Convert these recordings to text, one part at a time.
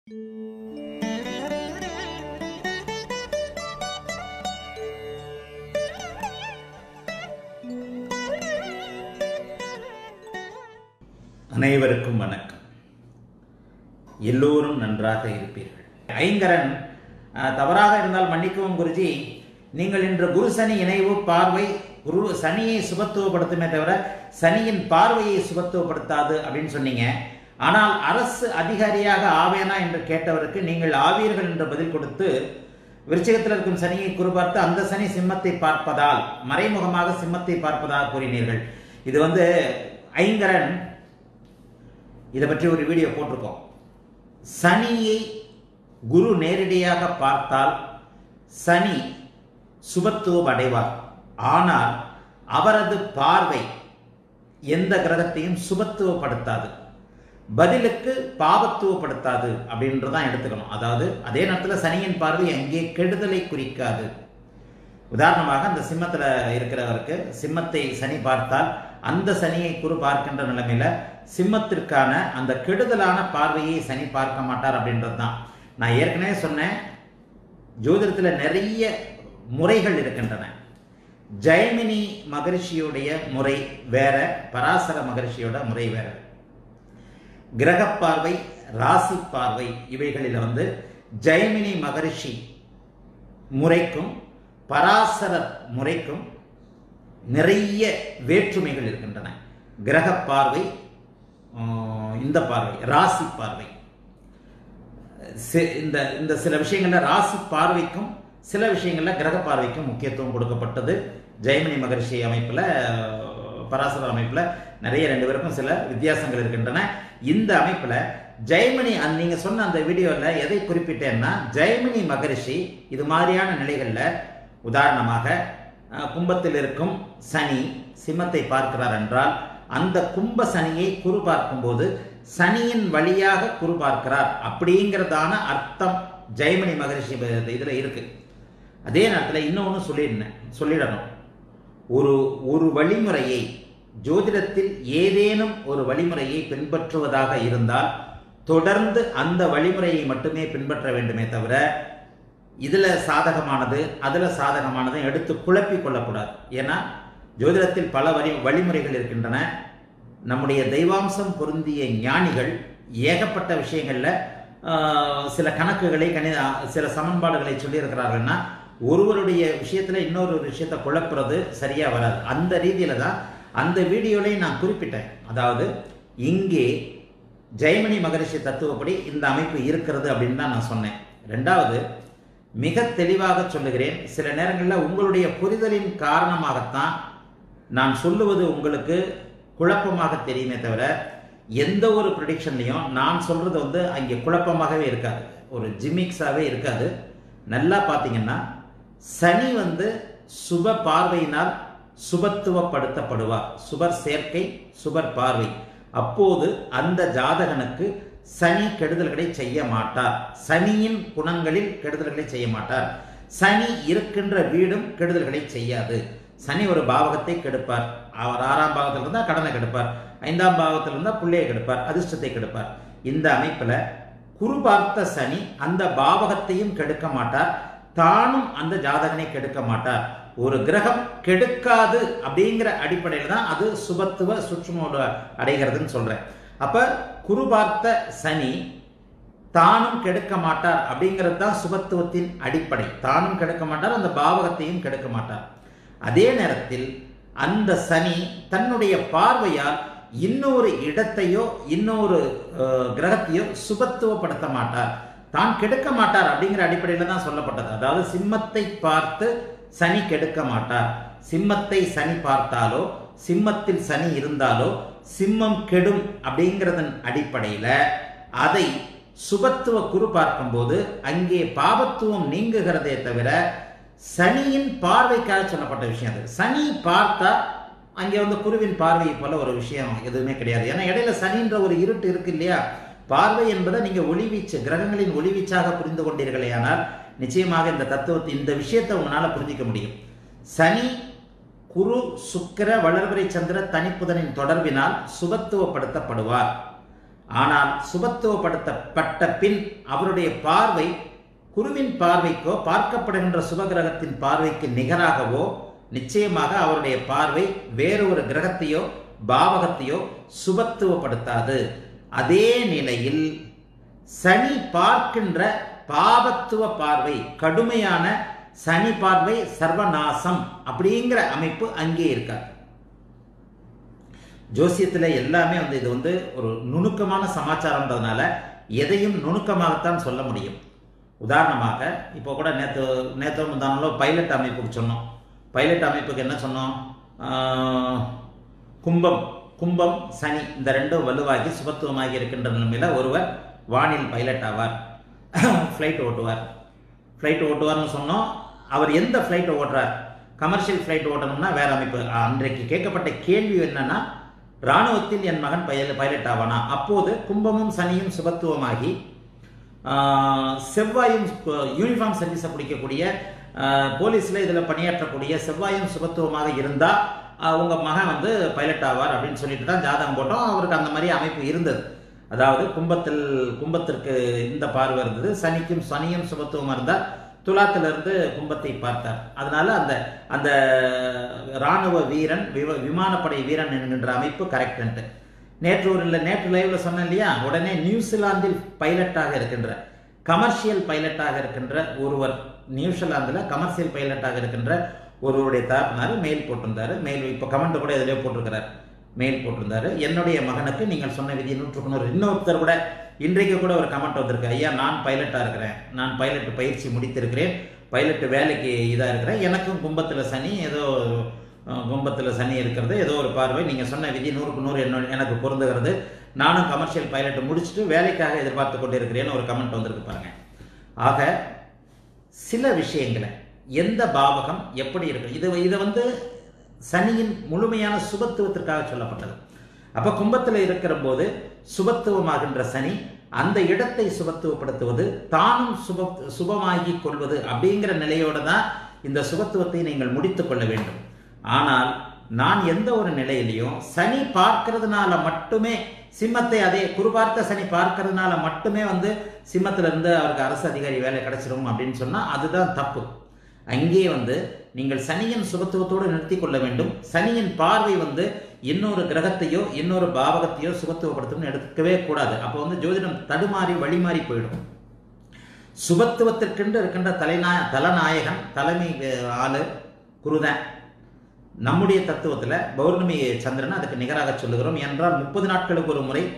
அனைவருக்கும் வணக்கம் எல்லோரும் நன்றாக இருப்பீர்கள் ஐங்கரன் அஹ், தவறாக இருந்தால் மன்னிக்கவும் குருஜி நீங்கள் இன்று குரு சனி இணைவு பார்வை குரு சனியை சுபத்துவப்படுத்துமே தவிர சனியின் பார்வையை சுபத்துவப்படுத்தாது அப்படின்னு சொன்னீங்க ஆனால் அரசு அதிகாரியாக ஆவேனா என்று கேட்டவருக்கு நீங்கள் ஆவீர்கள் என்று பதில் கொடுத்து விருச்சிகத்தில் இருக்கும் சனியை குறிபார்த்து அந்த சனி சிம்மத்தை பார்ப்பதால் மறைமுகமாக சிம்மத்தை பார்ப்பதாக கூறினீர்கள் இது வந்து ஐங்கரன் இதை பற்றி ஒரு வீடியோ போட்டிருக்கோம் சனியை குரு நேரடியாக பார்த்தால் சனி சுபத்துவம் அடைவார் ஆனால் அவரது பார்வை எந்த கிரகத்தையும் சுபத்துவப்படுத்தாது பதிலுக்கு பாவத்துவப்படுத்தாது அப்படின்றதான் எடுத்துக்கணும் அதாவது அதே நேரத்தில் சனியின் பார்வை எங்கே கெடுதலை குறிக்காது உதாரணமாக அந்த சிம்மத்தில் இருக்கிறவருக்கு சிம்மத்தை சனி பார்த்தால் அந்த சனியை குரு பார்க்கின்ற நிலைமையில சிம்மத்திற்கான அந்த கெடுதலான பார்வையை சனி பார்க்க மாட்டார் அப்படின்றது தான் நான் ஏற்கனவே சொன்னேன் ஜோதிடத்தில் நிறைய முறைகள் இருக்கின்றன ஜெயமினி மகரிஷியுடைய முறை வேற பராசர மகரிஷியோட முறை வேற கிரக பார்வை ராசி பார்வை இவைகளில் வந்து ஜெயமினி மகரிஷி முறைக்கும் பராசரர் முறைக்கும் நிறைய வேற்றுமைகள் இருக்கின்றன கிரக பார்வை ஆஹ், இந்த பார்வை ராசி பார்வை சி- இந்த இந்த சில விஷயங்கள்ல ராசி பார்வைக்கும் சில விஷயங்கள்ல கிரக பார்வைக்கும் முக்கியத்துவம் கொடுக்கப்பட்டது ஜெயமணி மகரிஷி அமைப்புல ஆஹ், பராசர அமைப்புல நிறைய ரெண்டு பேருக்கும் சில வித்தியாசங்கள் இருக்கின்றன இந்த அமைப்புல ஜெயமணி அந்த நீங்க சொன்ன அந்த வீடியோல எதை குறிப்பிட்டேன்னா ஜெயமணி மகரிஷி இது மாதிரியான நிலைகள்ல உதாரணமாக அஹ், கும்பத்தில் இருக்கும் சனி சிம்மத்தை பார்க்கிறார் என்றால் அந்த கும்ப சனியை குரு பார்க்கும்போது சனியின் வழியாக குரு பார்க்கிறார் அப்படிங்கிறதான அர்த்தம் ஜெயமணி மகரிஷி ப- இதுல இருக்கு அதே நேரத்தில் இன்னொன்று சொல்லிடணும் சொல்லிடணும் ஒரு ஒரு வழிமுறையை ஜோதிடத்தில் ஏதேனும் ஒரு வழிமுறையை பின்பற்றுவதாக இருந்தால் தொடர்ந்து அந்த வழிமுறையை மட்டுமே பின்பற்ற வேண்டுமே தவிர இதுல சாதகமானது அதுல சாதகமானதை எடுத்து குழப்பிக் கொள்ளக்கூடாது ஏன்னா ஜோதிடத்தில் பல வழி வழிமுறைகள் இருக்கின்றன நம்முடைய தெய்வாம்சம் பொருந்திய ஞானிகள் ஏகப்பட்ட விஷயங்கள்ல ஆஹ், சில கணக்குகளை கணித சில சமன்பாடுகளை சொல்லியிருக்கிறார்கள்னா ஒருவருடைய விஷயத்துல இன்னொரு விஷயத்தை குழப்புறது சரியா வராது அந்த ரீதியில தான் அந்த வீடியோலையும் நான் குறிப்பிட்டேன் அதாவது இங்கே ஜெயமணி மகரிஷி தத்துவப்படி இந்த அமைப்பு இருக்கிறது அப்படின்னு தான் நான் சொன்னேன் ரெண்டாவது மிக தெளிவாக சொல்லுகிறேன் சில நேரங்களில் உங்களுடைய புரிதலின் காரணமாகத்தான் நான் சொல்லுவது உங்களுக்கு குழப்பமாக தெரியுமே தவிர எந்த ஒரு ப்ரிடிக்ஷன்லையும் நான் சொல்றது வந்து அங்கே குழப்பமாகவே இருக்காது ஒரு ஜிமிக்ஸாகவே இருக்காது நல்லா பார்த்தீங்கன்னா சனி வந்து சுப பார்வையினால் சுபத்துவப்படுத்தப்படுவார் சுபர் சேர்க்கை சுபர் பார்வை அப்போது அந்த ஜாதகனுக்கு சனி கெடுதல்களை செய்ய மாட்டார் சனியின் குணங்களில் கெடுதல்களை செய்ய மாட்டார் சனி இருக்கின்ற வீடும் கெடுதல்களை செய்யாது சனி ஒரு பாவகத்தை கெடுப்பார் அவர் ஆறாம் பாவத்தில் இருந்தால் கடனை கெடுப்பார் ஐந்தாம் பாவத்தில் இருந்தால் பிள்ளையை கெடுப்பார் அதிர்ஷ்டத்தை கெடுப்பார் இந்த அமைப்புல குரு பார்த்த சனி அந்த பாவகத்தையும் கெடுக்க மாட்டார் தானும் அந்த ஜாதகனை கெடுக்க மாட்டார் ஒரு கிரகம் கெடுக்காது அப்படிங்கிற அடிப்படையில் தான் அது சுபத்துவ சுற்றுமோடு அடைகிறதுன்னு சொல்றேன் அப்ப குரு பார்த்த சனி தானும் கெடுக்க மாட்டார் அப்படிங்கிறது தான் சுபத்துவத்தின் அடிப்படை தானும் கெடுக்க மாட்டார் அந்த பாவகத்தையும் கெடுக்க மாட்டார் அதே நேரத்தில் அந்த சனி தன்னுடைய பார்வையால் இன்னொரு இடத்தையோ இன்னொரு அஹ், கிரகத்தையோ சுபத்துவப்படுத்த மாட்டார் தான் கெடுக்க மாட்டார் அப்படிங்கிற அடிப்படையில் தான் சொல்லப்பட்டது அதாவது சிம்மத்தை பார்த்து சனி கெடுக்க மாட்டார் சிம்மத்தை சனி பார்த்தாலோ சிம்மத்தில் சனி இருந்தாலோ சிம்மம் கெடும் அப்படிங்கிறதன் அடிப்படையில் அதை சுபத்துவ குரு பார்க்கும்போது அங்கே பாபத்துவம் நீங்குகிறதே தவிர சனியின் பார்வைக்காக சொல்லப்பட்ட விஷயம் அது சனி பார்த்தா அங்கே வந்து குருவின் பார்வை போல ஒரு விஷயம் எதுவுமே கிடையாது ஏன்னா இடையில சனின்ற ஒரு இருட்டு இருக்கு இல்லையா பார்வை என்பதை நீங்க ஒளிவீச்சு கிரகங்களின் ஒளிவீச்சாக புரிந்து கொண்டீர்களே ஆனால் நிச்சயமாக இந்த தத்துவத்தை இந்த விஷயத்தை உங்களால புரிஞ்சிக்க முடியும் சனி குரு சுக்கிர வளர்பிறை சந்திர தனிப்புதனின் தொடர்பினால் சுபத்துவப்படுத்தப்படுவார் ஆனால் சுபத்துவப்படுத்தப்பட்ட பின் அவருடைய பார்வை குருவின் பார்வைக்கோ பார்க்கப்படுகின்ற சுபகிரகத்தின் பார்வைக்கு நிகராகவோ நிச்சயமாக அவருடைய பார்வை வேறு ஒரு கிரகத்தையோ பாவகத்தையோ சுபத்துவப்படுத்தாது அதே நிலையில் சனி பார்க்கின்ற பாபத்துவ பார்வை கடுமையான சனி பார்வை சர்வநாசம் அப்படிங்கிற அமைப்பு அங்கே இருக்காது ஜோசியத்தில் எல்லாமே வந்து இது வந்து ஒரு நுணுக்கமான சமாச்சாரம்ன்றதுனால எதையும் நுணுக்கமாகத்தான் சொல்ல முடியும் உதாரணமாக இப்போ கூட நேற்று நேற்று முந்தானோ பைலட் அமைப்புக்கு சொன்னோம் பைலட் அமைப்புக்கு என்ன சொன்னோம் ஆஹ், கும்பம் கும்பம் சனி இந்த ரெண்டும் வலுவாகி சுபத்துவமாகி இருக்கின்ற நிலைமையில் ஒருவர் வானில் பைலட் ஆவார் ஃப்ளைட் ஓட்டுவார் ஃப்ளைட் ஓட்டுவார்னு சொன்னோம் அவர் எந்த ஃப்ளைட்டை ஓட்டுறார் கமர்ஷியல் ஃப்ளைட் ஓட்டணும்னா வேற அமைப்பு அன்றைக்கு கேட்கப்பட்ட கேள்வி என்னன்னா இராணுவத்தில் என் மகன் பைல பைலட் ஆவானா அப்போது கும்பமும் சனியும் சுபத்துவமாகி ஆஹ், செவ்வாயும் யூனிஃபார்ம் சர்வீஸை பிடிக்கக்கூடிய போலீஸில் இதில் பணியாற்றக்கூடிய செவ்வாயும் சுபத்துவமாக இருந்தால் உங்க மகன் வந்து பைலட் ஆவார் அப்படின்னு சொல்லிட்டு தான் ஜாதகம் போட்டோம் அவருக்கு அந்த மாதிரி அமைப்பு இருந்தது அதாவது கும்பத்தில் கும்பத்திற்கு இந்த பார்வை இருந்தது சனிக்கும் சனியும் சுபத்துவமாக இருந்தால் துலாத்திலிருந்து கும்பத்தை பார்த்தார் அதனால அந்த அந்த ராணுவ வீரன் விவ- விமானப்படை வீரன் என்கின்ற அமைப்பு கரெக்ட் நேற்று ஒரு இல்லை நேற்று லைவ்ல சொன்னேன் இல்லையா உடனே நியூசிலாந்தில் பைலட்டாக இருக்கின்ற கமர்ஷியல் பைலட்டாக இருக்கின்ற ஒருவர் நியூசிலாந்தில் கமர்ஷியல் பைலட்டாக இருக்கின்ற ஒருவருடைய தகப்பனார் மெயில் போட்டிருந்தாரு மெயில் இப்போ கமெண்ட் கூட இதிலே போட்டிருக்கிறார் மெயில் போட்டிருந்தாரு என்னுடைய மகனுக்கு நீங்கள் சொன்ன விதி நூற்றுக்கு நூறு இன்னொருத்தர் கூட இன்றைக்கு கூட ஒரு கமெண்ட் வந்திருக்கு ஐயா நான் பைலட்டாக இருக்கிறேன் நான் பைலட் பயிற்சி முடித்திருக்கிறேன் பைலட் வேலைக்கு இதாக இருக்கிறேன் எனக்கும் கும்பத்தில் சனி ஏதோ அஹ், கும்பத்தில் சனி இருக்கிறது ஏதோ ஒரு பார்வை நீங்கள் சொன்ன விதி நூறுக்கு நூறு என்ன எனக்கு பொருந்துகிறது நானும் கமர்ஷியல் பைலட் முடிச்சுட்டு வேலைக்காக எதிர்பார்த்து கொண்டு இருக்கிறேன்னு ஒரு கமெண்ட் வந்திருக்கு பாருங்க ஆக சில விஷயங்களை எந்த பாவகம் எப்படி இருக்கு இது இதை வந்து சனியின் முழுமையான சுபத்துவத்திற்காக சொல்லப்பட்டது அப்ப கும்பத்தில் இருக்கிற போது சுபத்துவமாகின்ற சனி அந்த இடத்தை சுபத்துவப்படுத்துவது தானும் சுப சுபமாகி கொள்வது அப்படிங்கிற நிலையோட தான் இந்த சுபத்துவத்தை நீங்கள் முடித்துக் கொள்ள வேண்டும் ஆனால் நான் எந்த ஒரு நிலையிலையும் சனி பார்க்கறதுனால மட்டுமே சிம்மத்தை அதே குரு பார்த்த சனி பார்க்கறதுனால மட்டுமே வந்து சிம்மத்துல இருந்து அவருக்கு அரசு அதிகாரி வேலை கிடைச்சிரும் அப்படின்னு சொன்னா அதுதான் தப்பு அங்கே வந்து நீங்கள் சனியின் சுபத்துவத்தோடு நிறுத்தி கொள்ள வேண்டும் சனியின் பார்வை வந்து இன்னொரு கிரகத்தையோ இன்னொரு பாவகத்தையோ சுபத்துவப்படுத்தும்னு எடுக்கவே கூடாது அப்போ வந்து ஜோதிடம் தடுமாறி வழிமாறி போயிடும் சுபத்துவத்திற்கென்று இருக்கின்ற தலைநாய தலநாயகன் தலைமை அஹ், ஆளு குருதான் நம்முடைய தத்துவத்தில் பௌர்ணமி சந்திரன் அதுக்கு நிகராக சொல்லுகிறோம் என்றால் முப்பது நாட்களுக்கு ஒரு முறை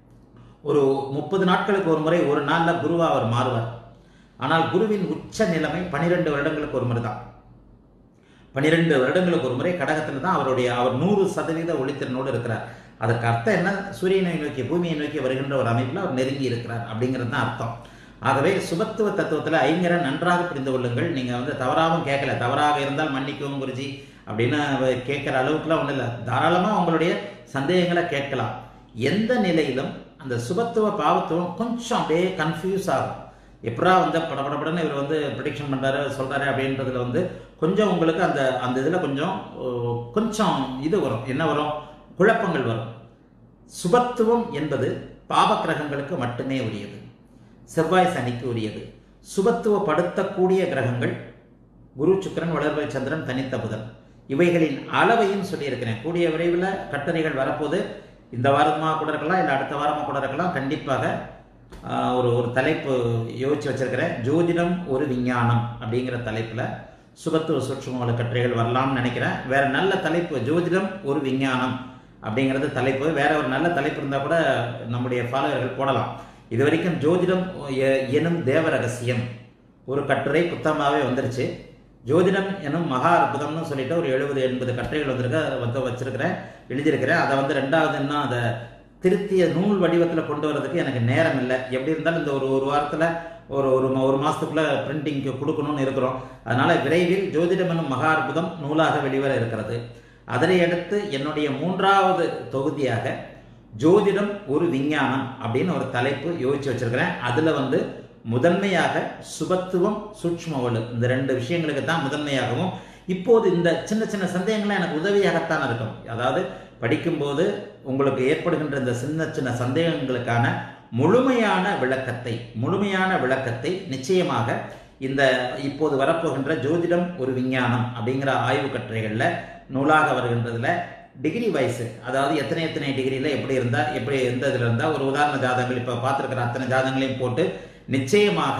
ஒரு முப்பது நாட்களுக்கு ஒரு முறை ஒரு நாளில் குருவா அவர் மாறுவார் ஆனால் குருவின் உச்ச நிலைமை பனிரெண்டு வருடங்களுக்கு ஒரு முறை தான் பனிரெண்டு வருடங்களுக்கு ஒரு முறை கடகத்தில் தான் அவருடைய அவர் நூறு சதவீத ஒளித்திறனோடு இருக்கிறார் அதற்கு அர்த்தம் என்ன சூரியனை நோக்கி பூமியை நோக்கி வருகின்ற ஒரு அமைப்பில் அவர் நெருங்கி இருக்கிறார் அப்படிங்கிறது தான் அர்த்தம் ஆகவே சுபத்துவ தத்துவத்தில் ஐங்கரை நன்றாக புரிந்து கொள்ளுங்கள் நீங்கள் வந்து தவறாகவும் கேட்கல தவறாக இருந்தால் மன்னிக்கவும் குருஜி அப்படின்னு கேட்குற அளவுக்குலாம் ஒன்றும் இல்லை தாராளமாக உங்களுடைய சந்தேகங்களை கேட்கலாம் எந்த நிலையிலும் அந்த சுபத்துவ பாவத்துவம் கொஞ்சம் அப்படியே கன்ஃபியூஸ் ஆகும் எப்படா வந்து படபடபடன்னு இவர் வந்து ப்ரிடிக்ஷன் பண்ணுறாரு சொல்கிறாரு அப்படின்றதுல வந்து கொஞ்சம் உங்களுக்கு அந்த அந்த இதில் கொஞ்சம் ஓ, கொஞ்சம் இது வரும் என்ன வரும் குழப்பங்கள் வரும் சுபத்துவம் என்பது பாவக்கிரகங்களுக்கு மட்டுமே உரியது செவ்வாய் சனிக்கு உரியது சுபத்துவப்படுத்தக்கூடிய கிரகங்கள் குரு சுக்கிரன் வளர்வை சந்திரன் தனித்த புதன் இவைகளின் அளவையும் சொல்லியிருக்கிறேன் கூடிய விரைவில் கட்டுரைகள் வரப்போது இந்த வாரமாக கூட இருக்கலாம் இல்லை அடுத்த வாரமாக கூட இருக்கலாம் கண்டிப்பாக ஆஹ், ஒரு ஒரு தலைப்பு யோசிச்சு வச்சிருக்கிறேன் ஜோதிடம் ஒரு விஞ்ஞானம் அப்படிங்கிற தலைப்பில் சுபத்துவ சூட்சுமங்கள கட்டுரைகள் வரலாம்னு நினைக்கிறேன் வேற நல்ல தலைப்பு ஜோதிடம் ஒரு விஞ்ஞானம் அப்படிங்கிறது தலைப்பு வேற ஒரு நல்ல தலைப்பு இருந்தால் கூட நம்முடைய ஃபாலோவர்கள் போடலாம் இது வரைக்கும் ஜோதிடம் எ- எனும் தேவ ரகசியம் ஒரு கட்டுரை புத்தகமாகவே வந்துருச்சு ஜோதிடம் எனும் மகா அற்புதம்னு சொல்லிட்டு ஒரு எழுபது எண்பது கட்டுரைகள் வந்திருக்கு அதை வந்து வச்சிருக்கிறேன் எழுதியிருக்கிறேன் அதை வந்து ரெண்டாவது இன்னும் அதை திருத்திய நூல் வடிவத்தில் கொண்டு வரதுக்கு எனக்கு நேரம் இல்லை எப்படி இருந்தாலும் இந்த ஒரு ஒரு வாரத்தில் ஒரு ஒரு மா- ஒரு மாதத்துக்குள்ளே பிரிண்டிங்க்கு கொடுக்கணும்னு இருக்கிறோம் அதனால விரைவில் ஜோதிடம் எனும் மகா அற்புதம் நூலாக வெளிவர இருக்கிறது அதனை அடுத்து என்னுடைய மூன்றாவது தொகுதியாக ஜோதிடம் ஒரு விஞ்ஞானம் அப்படின்னு ஒரு தலைப்பு யோசிச்சு வச்சிருக்கிறேன் அதுல வந்து முதன்மையாக சுபத்துவம் சூட்சுமவலு இந்த ரெண்டு விஷயங்களுக்கு தான் முதன்மையாகவும் இப்போது இந்த சின்ன சின்ன சந்தேகங்கள்லாம் எனக்கு உதவியாகத்தான் இருக்கும் அதாவது படிக்கும்போது உங்களுக்கு ஏற்படுகின்ற இந்த சின்ன சின்ன சந்தேகங்களுக்கான முழுமையான விளக்கத்தை முழுமையான விளக்கத்தை நிச்சயமாக இந்த இப்போது வரப்போகின்ற ஜோதிடம் ஒரு விஞ்ஞானம் அப்படிங்கிற ஆய்வு கட்டுரைகளில் நூலாக வருகின்றதுல டிகிரி வைஸ் அதாவது எத்தனை எத்தனை டிகிரியில் எப்படி இருந்தால் எப்படி எந்த இதில் இருந்தால் ஒரு உதாரண ஜாதகங்கள் இப்போ பார்த்துருக்கிற அத்தனை ஜாதகங்களையும் போட்டு நிச்சயமாக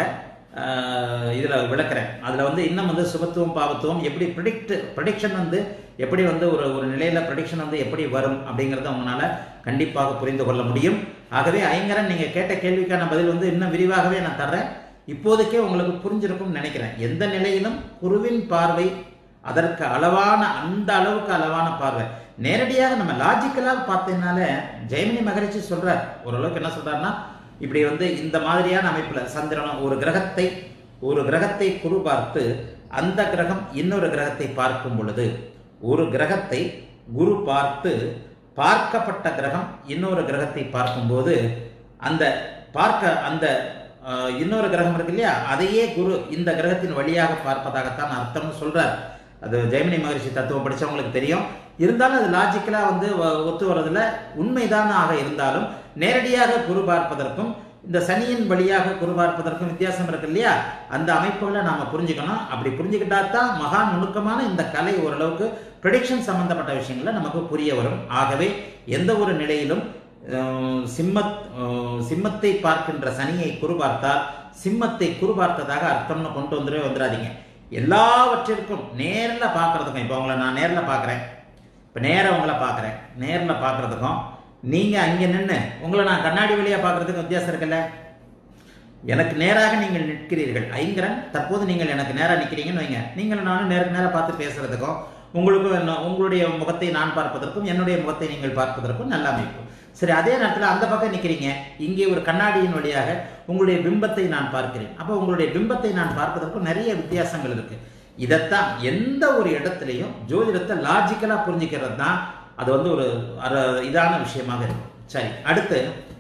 இதில் விளக்குறேன் அதில் வந்து இன்னும் வந்து சுபத்துவம் பாவத்துவம் எப்படி ப்ரிடிக்ட் ப்ரடிக்ஷன் வந்து எப்படி வந்து ஒரு ஒரு நிலையில் ப்ரடிக்ஷன் வந்து எப்படி வரும் அப்படிங்கிறத உங்களால் கண்டிப்பாக புரிந்து கொள்ள முடியும் ஆகவே ஐங்கரன் நீங்கள் கேட்ட கேள்விக்கான பதில் வந்து இன்னும் விரிவாகவே நான் தர்றேன் இப்போதைக்கே உங்களுக்கு புரிஞ்சிருக்கும்னு நினைக்கிறேன் எந்த நிலையிலும் குருவின் பார்வை அதற்கு அளவான அந்த அளவுக்கு அளவான பார்வை நேரடியாக நம்ம லாஜிக்கலாக பார்த்ததுனால ஜெயமினி மகரிஷி சொல்றார் ஓரளவுக்கு என்ன சொல்றாருன்னா இப்படி வந்து இந்த மாதிரியான அமைப்புல சந்திரன் ஒரு கிரகத்தை ஒரு கிரகத்தை குரு பார்த்து அந்த கிரகம் இன்னொரு கிரகத்தை பார்க்கும் பொழுது ஒரு கிரகத்தை குரு பார்த்து பார்க்கப்பட்ட கிரகம் இன்னொரு கிரகத்தை பார்க்கும்போது அந்த பார்க்க அந்த அஹ், இன்னொரு கிரகம் இருக்கு இல்லையா அதையே குரு இந்த கிரகத்தின் வழியாக பார்ப்பதாகத்தான் அர்த்தம்னு சொல்றார் அது ஜெயமினி மகரிஷி தத்துவம் படிச்சவங்களுக்கு தெரியும் இருந்தாலும் அது லாஜிக்கலா வந்து வ- ஒத்து வர்றதுல உண்மைதானாக இருந்தாலும் நேரடியாக குரு பார்ப்பதற்கும் இந்த சனியின் வழியாக குரு பார்ப்பதற்கும் வித்தியாசம் இருக்கு இல்லையா அந்த அமைப்புகளை நாம புரிஞ்சுக்கணும் அப்படி புரிஞ்சுக்கிட்டா தான் மகா நுணுக்கமான இந்த கலை ஓரளவுக்கு ப்ரெடிக்ஷன் சம்பந்தப்பட்ட விஷயங்களை நமக்கு புரிய வரும் ஆகவே எந்த ஒரு நிலையிலும் அஹ், சிம்மத் அஹ், சிம்மத்தை பார்க்கின்ற சனியை குரு பார்த்தால் சிம்மத்தை குரு பார்த்ததாக அர்த்தம்னு கொண்டு வந்துடவே வந்துடாதீங்க எல்லாவற்றிற்கும் நேரில் பார்க்கறதுக்கும் இப்போ உங்களை நான் நேரில் பார்க்குறேன் இப்போ நேராக உங்களை பார்க்குறேன் நேரில் பார்க்கறதுக்கும் நீங்கள் அங்கே நின்று உங்களை நான் கண்ணாடி வழியாக பார்க்கறதுக்கும் வித்தியாசம் இருக்குல்ல எனக்கு நேராக நீங்கள் நிற்கிறீர்கள் ஐங்கரன் தற்போது நீங்கள் எனக்கு நேராக நிற்கிறீங்கன்னு வைங்க நீங்கள் நானும் நேருக்கு நேராக பார்த்து பேசுறதுக்கும் உங்களுக்கும் என்ன- உங்களுடைய முகத்தை நான் பார்ப்பதற்கும் என்னுடைய முகத்தை நீங்கள் பார்ப்பதற்கும் நல்ல அமைப்பு சரி அதே நேரத்தில் அந்த பக்கம் நிற்கிறீங்க இங்கே ஒரு கண்ணாடியின் வழியாக உங்களுடைய பிம்பத்தை நான் பார்க்கிறேன் அப்போ உங்களுடைய பிம்பத்தை நான் பார்ப்பதற்கும் நிறைய வித்தியாசங்கள் இருக்கு இதைத்தான் எந்த ஒரு இடத்துலையும் ஜோதிடத்தை லாஜிக்கலாக புரிஞ்சுக்கிறது தான் அது வந்து ஒரு அர- இதான விஷயமாக இருக்கும் சரி அடுத்து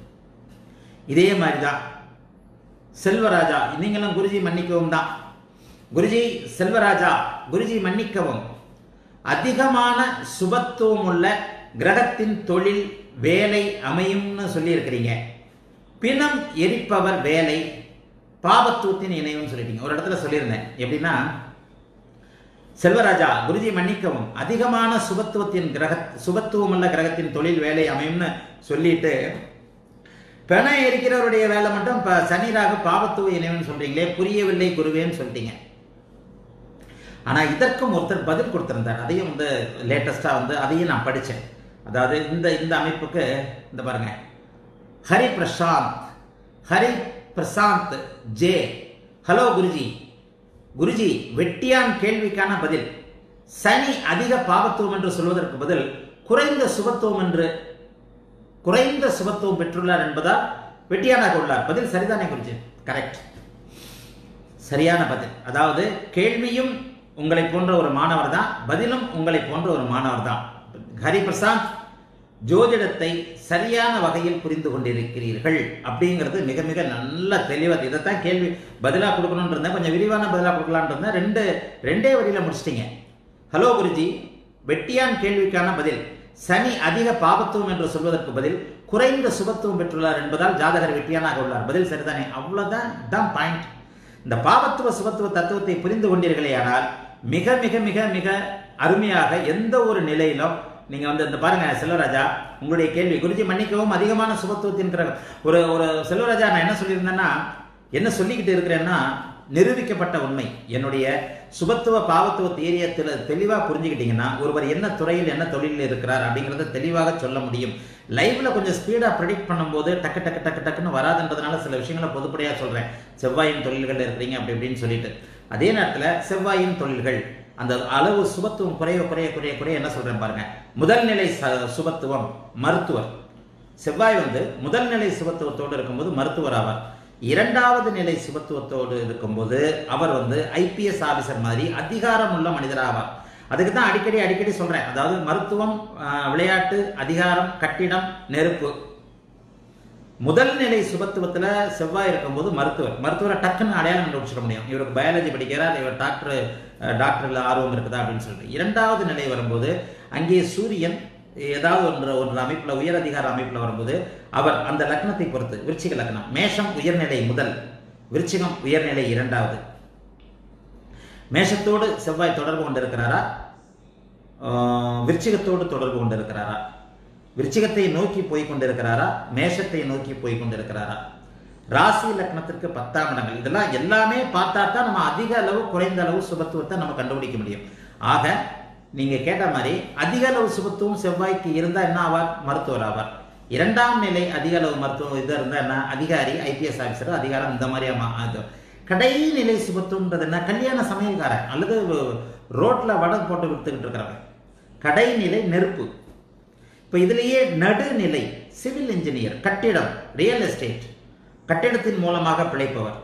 இதே மாதிரி தான் செல்வராஜா நீங்களும் குருஜி மன்னிக்கவும் தான் குருஜி செல்வராஜா குருஜி மன்னிக்கவும் அதிகமான சுபத்துவம் உள்ள கிரகத்தின் தொழில் வேலை அமையும்னு சொல்லியிருக்கிறீங்க பிணம் எரிப்பவர் வேலை பாவத்துவத்தின் இணைவுன்னு சொல்லிட்டீங்க ஒரு இடத்துல சொல்லியிருந்தேன் எப்படின்னா செல்வராஜா குருஜி மன்னிக்கவும் அதிகமான சுபத்துவத்தின் கிரக சுபத்துவமுள்ள கிரகத்தின் தொழில் வேலை அமையும்னு சொல்லிட்டு பிணம் எரிக்கிறவருடைய வேலை மட்டும் இப்போ சனிராக பாவத்துவ இணைவுன்னு சொல்றீங்களே புரியவில்லை குருவேன்னு சொல்லிட்டீங்க ஆனா இதற்கும் ஒருத்தர் பதில் கொடுத்திருந்தார் அதையும் வந்து லேட்டஸ்டா வந்து அதையும் நான் படிச்சேன் அதாவது இந்த இந்த அமைப்புக்கு இந்த பாருங்க ஹரி பிரசாந்த் ஹரி பிரசாந்த் ஜே ஹலோ குருஜி குருஜி வெட்டியான் கேள்விக்கான பதில் சனி அதிக பாவத்துவம் என்று சொல்வதற்கு பதில் குறைந்த சுபத்துவம் என்று குறைந்த சுபத்துவம் பெற்றுள்ளார் என்பதால் வெட்டியானாக உள்ளார் பதில் சரிதானே குருஜி கரெக்ட் சரியான பதில் அதாவது கேள்வியும் உங்களை போன்ற ஒரு மாணவர் தான் பதிலும் உங்களை போன்ற ஒரு மாணவர் தான் ஹரிபிரசாந்த் ஜோதிடத்தை சரியான வகையில் புரிந்து கொண்டிருக்கிறீர்கள் அப்படிங்கிறது மிக மிக நல்ல தெளிவாக இதைத்தான் கேள்வி பதிலாக கொடுக்கணும்னு இருந்தேன் கொஞ்சம் விரிவான பதிலாக கொடுக்கலான்னு இருந்தேன் ரெண்டு ரெண்டே வரியில முடிச்சிட்டீங்க ஹலோ குருஜி வெட்டியான் கேள்விக்கான பதில் சனி அதிக பாபத்துவம் என்று சொல்வதற்கு பதில் குறைந்த சுபத்துவம் பெற்றுள்ளார் என்பதால் ஜாதகர் வெட்டியானாக உள்ளார் பதில் சரிதானே அவ்வளவுதான் தான் பாயிண்ட் இந்த பாவத்துவ சுபத்துவ தத்துவத்தை புரிந்து கொண்டீர்களேயானால் மிக மிக மிக மிக அருமையாக எந்த ஒரு நிலையிலும் நீங்க வந்து இந்த பாருங்க செல்வராஜா உங்களுடைய கேள்வி குருஜி மன்னிக்கவும் அதிகமான சுபத்துவத்தின் கிரகம் ஒரு ஒரு செல்வராஜா நான் என்ன சொல்லியிருந்தேன்னா என்ன சொல்லிக்கிட்டு இருக்கிறேன்னா நிரூபிக்கப்பட்ட உண்மை என்னுடைய சுபத்துவ பாவத்துவ தியரியத்தில் தெளிவாக புரிஞ்சுக்கிட்டீங்கன்னா ஒருவர் என்ன துறையில் என்ன தொழிலில் இருக்கிறார் அப்படிங்கிறத தெளிவாக சொல்ல முடியும் லைவ்ல கொஞ்சம் ஸ்பீடாக ப்ரெடிக்ட் பண்ணும்போது டக்கு டக்கு டக்கு டக்குன்னு வராதுன்றதுனால சில விஷயங்களை பொதுப்படையாக சொல்கிறேன் செவ்வாயின் தொழில்கள் இருக்கிறீங்க அப்படி இப்படின்னு சொல்லிட்டு அதே நேரத்தில் செவ்வாயின் தொழில்கள் அந்த அளவு சுபத்துவம் குறைய குறைய குறைய குறைய என்ன சொல்றேன் பாருங்க முதல் நிலை ச- சுபத்துவம் மருத்துவர் செவ்வாய் வந்து முதல் நிலை சுபத்துவத்தோடு இருக்கும்போது மருத்துவர் ஆவார் இரண்டாவது நிலை சுபத்துவத்தோடு இருக்கும்போது அவர் வந்து ஐபிஎஸ் ஆபீசர் மாதிரி அதிகாரம் உள்ள மனிதர் ஆவார் அதுக்கு தான் அடிக்கடி அடிக்கடி சொல்றேன் அதாவது மருத்துவம் ஆஹ், விளையாட்டு அதிகாரம் கட்டிடம் நெருப்பு முதல் நிலை சுபத்துவத்துல செவ்வாய் இருக்கும்போது மருத்துவர் மருத்துவரை டக்குன்னு அடையாளம் கண்டுபிடிச்சிட முடியும் இவருக்கு பயாலஜி படிக்கிறார் இவர் டாக்டர் டாக்டர்ல ஆர்வம் இருக்குதா அப்படின்னு சொல்லிட்டு இரண்டாவது நிலை வரும்போது அங்கே சூரியன் ஏதாவது ஒன்று ஒரு அமைப்பில் உயர் அதிகார அமைப்பில் வரும்போது அவர் அந்த லக்னத்தை பொறுத்து விருச்சிக லக்னம் மேஷம் உயர்நிலை முதல் விருச்சிகம் உயர்நிலை இரண்டாவது மேஷத்தோடு செவ்வாய் தொடர்பு கொண்டிருக்கிறாரா ஆஹ் விருச்சிகத்தோடு தொடர்பு கொண்டிருக்கிறாரா விருச்சிகத்தை நோக்கி போய் கொண்டிருக்கிறாரா மேஷத்தை நோக்கி போய் கொண்டிருக்கிறாரா ராசி லக்னத்திற்கு பத்தாம் இடங்கள் இதெல்லாம் எல்லாமே பார்த்தா தான் நம்ம அதிக அளவு குறைந்த அளவு சுபத்துவத்தை நம்ம கண்டுபிடிக்க முடியும் ஆக நீங்க கேட்ட மாதிரி அதிக அளவு சுபத்துவம் செவ்வாய்க்கு இருந்தா என்ன ஆவார் மருத்துவர் ஆவார் இரண்டாம் நிலை அதிக அளவு மருத்துவம் இது இருந்தா என்ன அதிகாரி ஐபிஎஸ் ஆஃபீஸர் அதிகாரம் இந்த மாதிரி ஆமா, அது கடைநிலை சுபத்துவம்ன்றது என்ன கல்யாண சமையல்காரன் அல்லது ரோட்ல வடை போட்டு வித்துக்கிட்டு இருக்கிறவன் கடைநிலை நெருப்பு இப்போ இதுலேயே நடுநிலை சிவில் இன்ஜினியர் கட்டிடம் ரியல் எஸ்டேட் கட்டிடத்தின் மூலமாக பிழைப்பவர்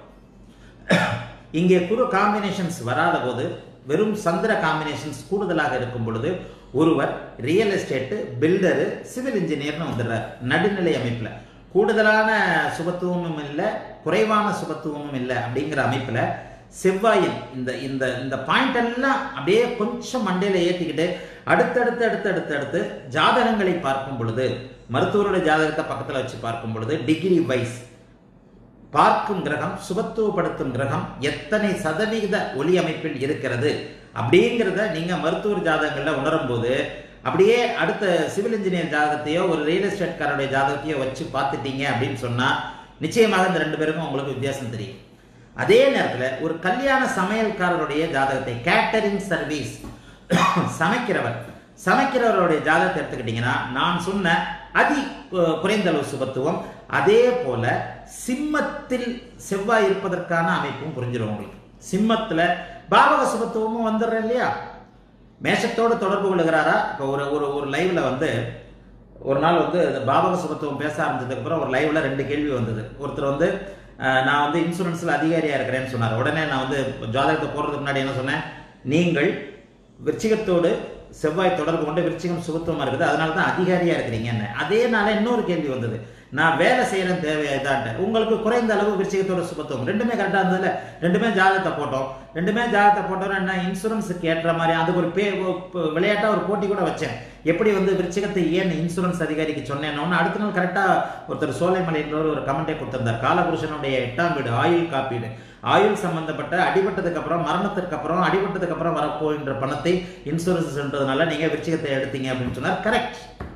இங்கே குரு காம்பினேஷன்ஸ் வராத போது வெறும் சந்திர காம்பினேஷன்ஸ் கூடுதலாக இருக்கும் பொழுது ஒருவர் ரியல் எஸ்டேட்டு பில்டரு சிவில் இன்ஜினியர்னு வந்துடுறார் நடுநிலை அமைப்பில் கூடுதலான சுபத்துவமும் இல்லை குறைவான சுபத்துவமும் இல்லை அப்படிங்கிற அமைப்பில் செவ்வாயின் இந்த இந்த இந்த பாயிண்ட் எல்லாம் அப்படியே கொஞ்சம் மண்டையில ஏற்றிக்கிட்டு அடுத்தடுத்து அடுத்தடுத்து அடுத்து ஜாதகங்களை பார்க்கும் பொழுது மருத்துவருடைய ஜாதகத்தை பக்கத்தில் வச்சு பார்க்கும் பொழுது டிகிரி வைஸ் பார்க்கும் கிரகம் சுபத்துவப்படுத்தும் கிரகம் எத்தனை சதவிகித ஒளி அமைப்பில் இருக்கிறது அப்படிங்கிறத நீங்க மருத்துவர் ஜாதகங்கள்ல உணரும் போது அப்படியே அடுத்த சிவில் இன்ஜினியர் ஜாதகத்தையோ ஒரு ரியல் எஸ்டேட்காரருடைய ஜாதகத்தையோ வச்சு பார்த்துட்டீங்க அப்படின்னு சொன்னா நிச்சயமாக இந்த ரெண்டு பேருக்கும் உங்களுக்கு வித்தியாசம் தெரியும் அதே நேரத்தில் ஒரு கல்யாண சமையல்காரருடைய ஜாதகத்தை கேட்டரிங் சர்வீஸ் சமைக்கிறவர் சமைக்கிறவருடைய ஜாதகத்தை எடுத்துக்கிட்டீங்கன்னா நான் சொன்ன அதி கு- குறைந்த அளவு சுபத்துவம் அதே போல சிம்மத்தில் செவ்வாய் இருப்பதற்கான அமைப்பும் புரிஞ்சிடும் உங்களுக்கு சிம்மத்துல பாவக சுபத்துவமும் வந்துடுறேன் இல்லையா மேஷத்தோடு தொடர்பு கொள்ளுகிறாரா இப்போ ஒரு ஒரு ஒரு லைவ்ல வந்து ஒரு நாள் வந்து இந்த பாவக சுபத்துவம் பேச ஆரம்பிச்சதுக்கு அப்புறம் ஒரு லைவ்ல ரெண்டு கேள்வி வந்தது ஒருத்தர் வந்து அஹ், நான் வந்து இன்சூரன்ஸ்ல அதிகாரியா இருக்கிறேன்னு சொன்னார் உடனே நான் வந்து ஜாதகத்தை போடுறதுக்கு முன்னாடி என்ன சொன்னேன் நீங்கள் விருச்சிகத்தோடு செவ்வாய் தொடர்பு கொண்டு விருச்சிகம் சுபத்துவமா இருக்குது அதனால தான் அதிகாரியா இருக்கிறீங்கன்னு அதே நாள இன்னொரு கேள்வி வந்தது நான் வேலை செய்யறேன் தேவையா இதான்ட்டு உங்களுக்கு குறைந்த அளவு விருச்சிகத்தோட சுபத்துவம் ரெண்டுமே கரெக்டா இருந்ததுல ரெண்டுமே ஜாதகத்தை போட்டோம் ரெண்டுமே ஜாதகத்தை போட்டோம் என்ன இன்சூரன்ஸுக்கு ஏற்ற மாதிரி அதுக்கு ஒரு பே ஒரு விளையாட்டா ஒரு போட்டி கூட வச்சேன் எப்படி வந்து விருச்சிகத்தை ஏன் இன்சூரன்ஸ் அதிகாரிக்கு சொன்னேன்னு அடுத்த நாள் கரெக்டா ஒருத்தர் சோலைமலையின்றவர் ஒரு கமெண்டே கொடுத்திருந்தார் காலபுருஷனுடைய எட்டாம் வீடு ஆயுள் காப்பீடு ஆயுள் சம்பந்தப்பட்ட அடிபட்டதுக்கு அப்புறம் மரணத்திற்கு அப்புறம் அடிபட்டதுக்கு அப்புறம் வரப்போகின்ற பணத்தை இன்சூரன்ஸ்ன்றதுனால நீங்க விருச்சிகத்தை எடுத்தீங்க அப்படின்னு சொன்னார் கரெக்ட்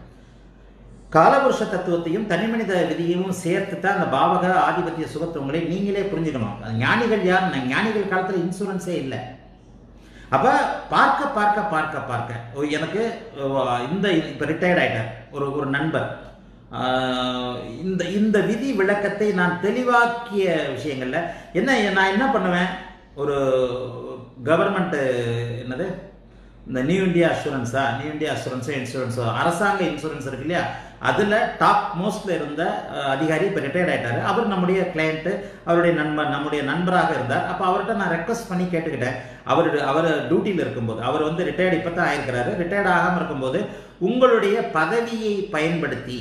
காலபுருஷ தத்துவத்தையும் தனிமனித விதியையும் சேர்த்து தான் அந்த பாவக ஆதிபத்திய சுகத்துவங்களை நீங்களே புரிஞ்சுக்கணும் அது ஞானிகள் யார் ஞானிகள் காலத்துல இன்சூரன்ஸே இல்லை அப்ப பார்க்க பார்க்க பார்க்க பார்க்க ஓ, எனக்கு ஓ, இந்த இப்ப ரிட்டையர்ட் ஆயிட்டார் ஒரு ஒரு நண்பர் ஆஹ், இந்த இந்த விதி விளக்கத்தை நான் தெளிவாக்கிய விஷயங்கள்ல என்ன நான் என்ன பண்ணுவேன் ஒரு கவர்மெண்ட் என்னது இந்த நியூ இந்தியா அஷூரன்ஸா நியூ இந்தியா அஷூரன்ஸோ இன்சூரன்ஸோ அரசாங்க இன்சூரன்ஸ் இருக்கு இல்லையா அதில் டாப் மோஸ்ட்ல இருந்த அஹ், அதிகாரி இப்போ ரிட்டையர்ட் ஆயிட்டாரு அவர் நம்முடைய கிளையண்ட்டு அவருடைய நண்பர் நம்முடைய நண்பராக இருந்தார் அப்போ அவர்கிட்ட நான் ரெக்வஸ்ட் பண்ணி கேட்டுக்கிட்டேன் அவர் அவர் டியூட்டியில் இருக்கும்போது அவர் வந்து ரிட்டையர்ட் இப்போ தான் ஆயிருக்கிறாரு ரிட்டையர்ட் ஆகாமல் இருக்கும்போது உங்களுடைய பதவியை பயன்படுத்தி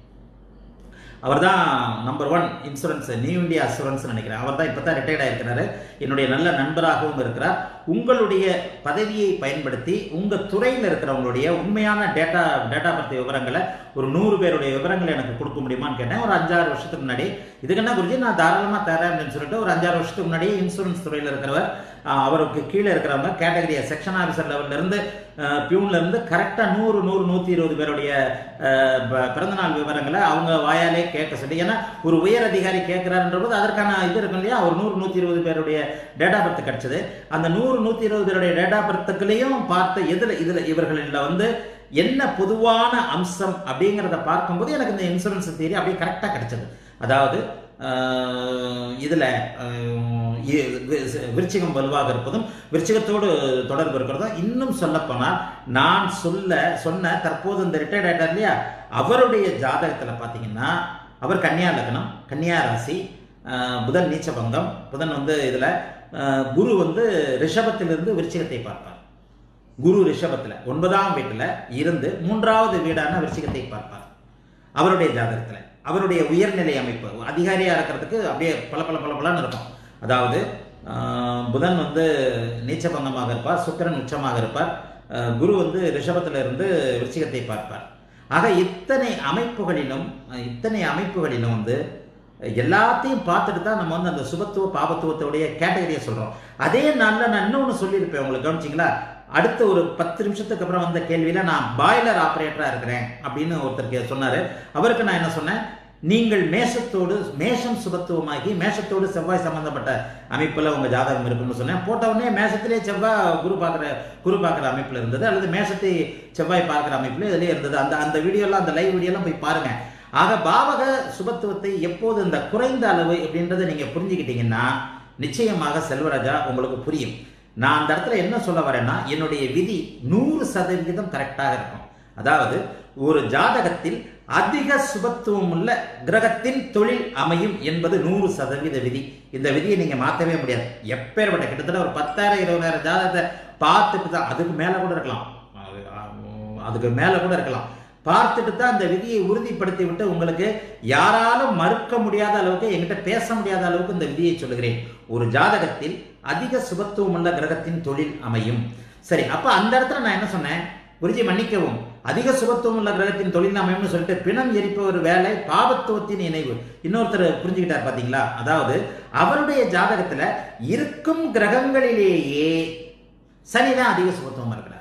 அவர் தான் number one insurance new India assurance நினைக்கிறேன் அவர் தான் இப்போ தான் ரிட்டையர்ட் ஆயிருக்கிறாரு என்னுடைய நல்ல நண்பராகவும் இருக்கிறார் உங்களுடைய பதவியை பயன்படுத்தி உங்கள் துறையில் இருக்கிறவங்களுடைய உண்மையான டேட்டா டேட்டா பற்றி விவரங்களை ஒரு நூறு பேருடைய விவரங்களை எனக்கு கொடுக்க முடியுமான்னு கேட்டேன் ஒரு அஞ்சாறு வருஷத்துக்கு முன்னாடி இதுக்கு என்ன குருஜி நான் தாராளமாக தரேன் அப்படின்னு சொல்லிட்டு ஒரு அஞ்சாறு வருஷத்துக்கு முன்னாடி இன்சூரன்ஸ் துறையில் இருக்கிறவர் ஆஹ், அவருக்கு கீழே இருக்கிறவங்க கேட்டகரியை செக்ஷன் ஆஃபீஸர் லெவல்ல இருந்து ஆஹ், பியூன்ல இருந்து கரெக்டாக நூறு நூறு நூற்றி இருபது பேருடைய ஆஹ், ப- பிறந்தநாள் விவரங்களை அவங்க வாயாலே கேட்க சொல்லி ஏன்னா ஒரு உயர் அதிகாரி கேட்கிறாருன்ற போது அதற்கான இது இருக்கும் இல்லையா ஒரு நூறு நூற்றி இருபது பேருடைய டேட்டா பர்த் கிடைச்சது அந்த நூறு நூற்றி இருபது பேருடைய டேட்டா பர்த்துக்குள்ளேயும் பார்த்த எதில் இதில் இவர்களில் வந்து என்ன பொதுவான அம்சம் அப்படிங்கிறத பார்க்கும்போது எனக்கு இந்த இன்சூரன்ஸ் தியரி அப்படியே கரெக்டாக கிடைச்சது அதாவது ஆஹ், இதுல ஆஹ், இ- வி- விருச்சிகம் வலுவாக இருப்பதும் விருச்சிகத்தோடு தொடர்பு இருக்கிறதும் இன்னும் சொல்லப்போனால் நான் சொல்ல சொன்ன தற்போது இந்த ரிட்டையர்ட் ஆயிட்டார் இல்லையா அவருடைய ஜாதகத்துல பார்த்தீங்கன்னா அவர் கன்னியா லக்னம் கன்னியா ராசி ஆஹ், புதன் நீச்சபங்கம் புதன் வந்து இதுல ஆஹ், குரு வந்து ரிஷபத்திலிருந்து விருச்சிகத்தை பார்ப்பார் குரு ரிஷபத்துல ஒன்பதாம் வீட்டுல இருந்து மூன்றாவது வீடான விருச்சிகத்தை பார்ப்பார் அவருடைய ஜாதகத்துல அவருடைய உயர்நிலை அமைப்பு அதிகாரியா இருக்கிறதுக்கு அப்படியே பல பல பல பலன்னு இருக்கும் அதாவது ஆஹ், புதன் வந்து நீச்சபங்கமாக இருப்பார் சுக்கிரன் உச்சமாக இருப்பார் ஆஹ், குரு வந்து ரிஷபத்துல இருந்து விருச்சிகத்தை பார்ப்பார் ஆக இத்தனை அமைப்புகளிலும் இத்தனை அமைப்புகளிலும் வந்து எல்லாத்தையும் பார்த்துட்டு தான் நம்ம வந்து அந்த சுபத்துவ பாபத்துவத்தோடைய கேட்டகரியை சொல்றோம் அதே நாளில் நான் இன்னொன்று சொல்லியிருப்பேன் உங்களுக்கு கவனிச்சிங்களா அடுத்த ஒரு பத்து நிமிஷத்துக்கு அப்புறம் வந்த கேள்வியில நான் பாய்லர் ஆப்ரேட்டரா இருக்கிறேன் அப்படின்னு ஒருத்தருக்கு சொன்னாரு அவருக்கு நான் என்ன சொன்னேன் நீங்கள் மேஷத்தோடு மேஷம் சுபத்துவமாகி மேஷத்தோடு செவ்வாய் சம்பந்தப்பட்ட அமைப்புல உங்க ஜாதகம் இருக்குன்னு சொன்னேன் போட்ட உடனே மேஷத்திலே செவ்வாய் குரு பார்க்குற குரு பார்க்குற அமைப்புல இருந்தது அல்லது மேஷத்தை செவ்வாய் பார்க்குற அமைப்புல இதுலயே இருந்தது அந்த அந்த வீடியோலாம் அந்த லைவ் வீடியோலாம் போய் பாருங்க ஆக பாவக சுபத்துவத்தை எப்போது இந்த குறைந்த அளவு அப்படின்றத நீங்க புரிஞ்சுக்கிட்டீங்கன்னா நிச்சயமாக செல்வராஜா உங்களுக்கு புரியும் நான் அந்த இடத்துல என்ன சொல்ல வரேன்னா என்னுடைய விதி நூறு சதவிகிதம் கரெக்டாக இருக்கும் அதாவது ஒரு ஜாதகத்தில் அதிக சுபத்துவம் உள்ள கிரகத்தின் தொழில் அமையும் என்பது நூறு சதவீத விதி இந்த விதியை நீங்க மாற்றவே முடியாது எப்பேற்பட்ட கிட்டத்தட்ட ஒரு பத்தாயிரம் இருபதாயிரம் ஜாதகத்தை பார்த்துட்டு தான் அதுக்கு மேலே கூட இருக்கலாம் அதுக்கு மேலே கூட இருக்கலாம் பார்த்துட்டு தான் அந்த விதியை உறுதிப்படுத்தி விட்டு உங்களுக்கு யாராலும் மறுக்க முடியாத அளவுக்கு என்கிட்ட பேச முடியாத அளவுக்கு இந்த விதியை சொல்லுகிறேன் ஒரு ஜாதகத்தில் அதிக சுபத்துவம் உள்ள கிரகத்தின் தொழில் அமையும் சரி அப்ப அந்த இடத்துல நான் என்ன சொன்னேன் குருஜி மன்னிக்கவும் அதிக சுபத்துவம் உள்ள கிரகத்தின் தொழில் அமையும்னு சொல்லிட்டு பிணம் எரிப்பவர் வேலை பாபத்துவத்தின் இணைவு இன்னொருத்தர் புரிஞ்சுக்கிட்டார் பாத்தீங்களா அதாவது அவருடைய ஜாதகத்துல இருக்கும் கிரகங்களிலேயே சனிதான் அதிக சுபத்துவமா இருக்கிறார்